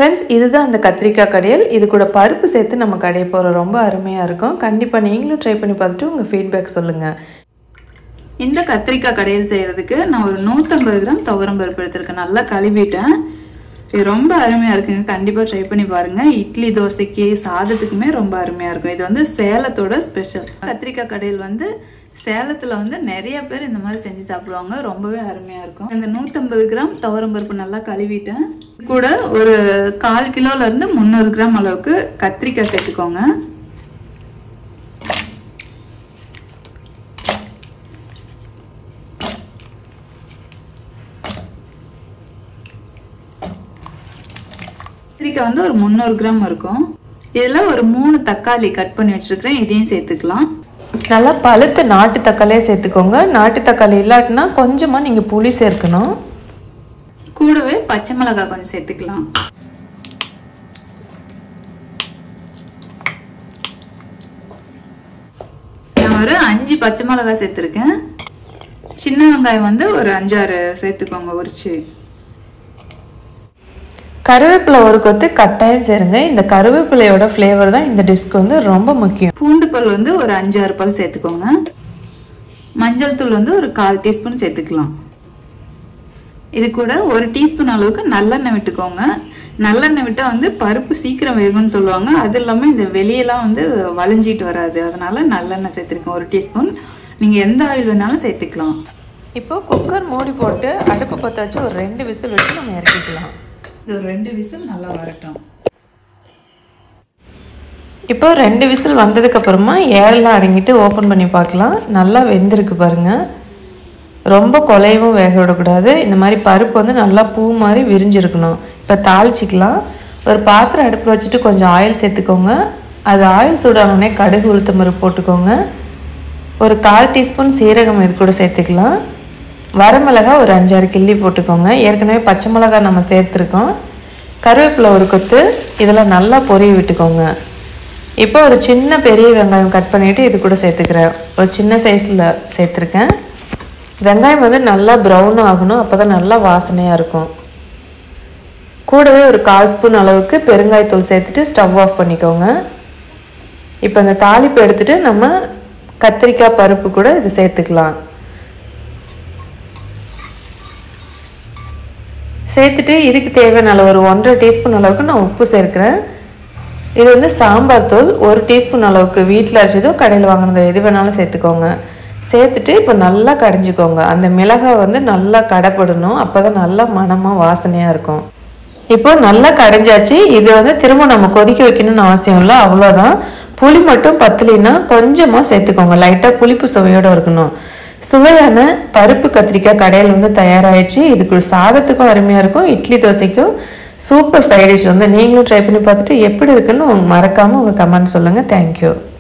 friends இதுதான் அந்த கத்திரிக்காய் கடையல் இது கூட பருப்பு சேர்த்து நம்ம கடைய போகிறோம் ரொம்ப அருமையாக இருக்கும் கண்டிப்பாக நீங்களும் ட்ரை பண்ணி பார்த்துட்டு உங்கள் ஃபீட்பேக் சொல்லுங்கள் இந்த கத்திரிக்காய் கடையில் செய்யறதுக்கு நான் ஒரு நூற்றம்பது கிராம் துவரம் பருப்பு எடுத்திருக்கேன் நல்லா கழுவிட்டேன் இது ரொம்ப அருமையாக இருக்குங்க கண்டிப்பாக ட்ரை பண்ணி பாருங்க இட்லி தோசைக்கு சாதத்துக்குமே ரொம்ப அருமையாக இருக்கும் இது வந்து சேலத்தோட ஸ்பெஷல் கத்திரிக்காய் கடையில் வந்து சேலத்தில் வந்து நிறைய பேர் இந்த மாதிரி செஞ்சு சாப்பிடுவாங்க ரொம்பவே அருமையாக இருக்கும் இந்த நூற்றம்பது கிராம் துவரம் பருப்பு நல்லா கழுவிட்டேன் கூட ஒரு கால் கிலோல இருந்து முந்நூறு கிராம் அளவுக்கு கத்திரிக்காய் சேர்த்துக்கோங்க கத்திரிக்காய் வந்து ஒரு முந்நூறு கிராம் இருக்கும் இதில் ஒரு மூணு தக்காளி கட் பண்ணி வச்சிருக்கிறேன் இதையும் சேர்த்துக்கலாம் நல்லா பழுத்த நாட்டு தக்காளியே சேர்த்துக்கோங்க நாட்டு தக்காளி இல்லாட்டினா கொஞ்சமாக நீங்கள் புளி சேர்க்கணும் கூடவே பச்சை மிளகாய் கொஞ்சம் சேர்த்துக்கலாம் நான் ஒரு அஞ்சு பச்சை மிளகாய் சேர்த்துருக்கேன் சின்ன வெங்காயம் வந்து ஒரு அஞ்சாறு சேர்த்துக்கோங்க உரிச்சு கருவேப்பிலை ஒரு கொத்து கட்டாயம் சேருங்க இந்த கருவேப்பிலையோட ஃப்ளேவர் தான் இந்த டிஷ்க்கு வந்து ரொம்ப முக்கியம் பூண்டு பல் வந்து ஒரு அஞ்சாறு பல் சேர்த்துக்கோங்க மஞ்சள் தூள் வந்து ஒரு கால் டீஸ்பூன் சேர்த்துக்கலாம் இது கூட ஒரு டீஸ்பூன் அளவுக்கு நல்லெண்ணெய் விட்டுக்கோங்க நல்லெண்ணெய் விட்டா வந்து பருப்பு சீக்கிரம் வேகும்னு சொல்லுவாங்க அது இல்லாம இந்த வெளியெல்லாம் வந்து வளைஞ்சிட்டு வராது அதனால நல்லெண்ணெய் சேர்த்துருக்கேன் ஒரு டீஸ்பூன் நீங்க எந்த ஆயில் வேணாலும் சேர்த்துக்கலாம் இப்போ குக்கர் மூடி போட்டு அடுப்பு பற்ற வச்சு ஒரு ரெண்டு விசில் வச்சு நம்ம இறக்கிக்கலாம் இது ஒரு ரெண்டு விசில் நல்லா வரட்டும் இப்போ ரெண்டு விசில் வந்ததுக்கு அப்புறமா ஏரெல்லாம் அடங்கிட்டு ஓப்பன் பண்ணி பார்க்கலாம் நல்லா வெந்திருக்கு பாருங்க ரொம்ப குலையவும் வேக விடக்கூடாது இந்த மாதிரி பருப்பு வந்து நல்லா பூ மாதிரி விரிஞ்சிருக்கணும் இப்போ தாளிச்சிக்கலாம் ஒரு பாத்திரம் அடுப்பில் வச்சுட்டு கொஞ்சம் ஆயில் சேர்த்துக்கோங்க அது ஆயில் சூடானோடனே கடுகு உளுத்தம் பருப்பு போட்டுக்கோங்க ஒரு கால் டீஸ்பூன் சீரகம் இது கூட சேர்த்துக்கலாம் வரமிளகா ஒரு அஞ்சாறு கிள்ளி போட்டுக்கோங்க ஏற்கனவே பச்சை மிளகாய் நம்ம சேர்த்துருக்கோம் கருவேப்பிலை ஒரு கொத்து இதெல்லாம் நல்லா பொரிய விட்டுக்கோங்க இப்போ ஒரு சின்ன பெரிய வெங்காயம் கட் பண்ணிவிட்டு இது கூட சேர்த்துக்கிறேன் ஒரு சின்ன சைஸில் சேர்த்துருக்கேன் வெங்காயம் வந்து நல்லா ப்ரௌன் ஆகணும் அப்போ தான் நல்லா வாசனையாக இருக்கும் கூடவே ஒரு கால் ஸ்பூன் அளவுக்கு பெருங்காயத்தூள் சேர்த்துட்டு ஸ்டவ் ஆஃப் பண்ணிக்கோங்க இப்போ இந்த தாளிப்பு எடுத்துட்டு நம்ம கத்திரிக்காய் பருப்பு கூட இது சேர்த்துக்கலாம் சேர்த்துட்டு இதுக்கு தேவையான அளவு ஒரு ஒன்றரை டீஸ்பூன் அளவுக்கு நான் உப்பு சேர்க்குறேன் இது வந்து சாம்பார் தூள் ஒரு டீஸ்பூன் அளவுக்கு வீட்டில் அரைச்சதோ கடையில் வாங்கினதோ எது வேணாலும் சேர்த்துக்கோங்க சேர்த்துட்டு இப்போ நல்லா கடைஞ்சிக்கோங்க அந்த மிளகாய் வந்து நல்லா கடைப்படணும் அப்போ தான் நல்லா மணமாக வாசனையாக இருக்கும் இப்போ நல்லா கடைஞ்சாச்சு இது வந்து திரும்ப நம்ம கொதிக்க வைக்கணும்னு அவசியம் இல்லை அவ்வளோதான் புளி மட்டும் பத்தலைன்னா கொஞ்சமாக சேர்த்துக்கோங்க லைட்டாக புளிப்பு சுவையோடு இருக்கணும் சுவையான பருப்பு கத்திரிக்காய் கடையில் வந்து தயாராகிடுச்சு இதுக்கு சாதத்துக்கும் அருமையாக இருக்கும் இட்லி தோசைக்கும் சூப்பர் சைடிஷ் வந்து நீங்களும் ட்ரை பண்ணி பார்த்துட்டு எப்படி இருக்குன்னு மறக்காமல் உங்கள் கமெண்ட் சொல்லுங்கள் தேங்க்யூ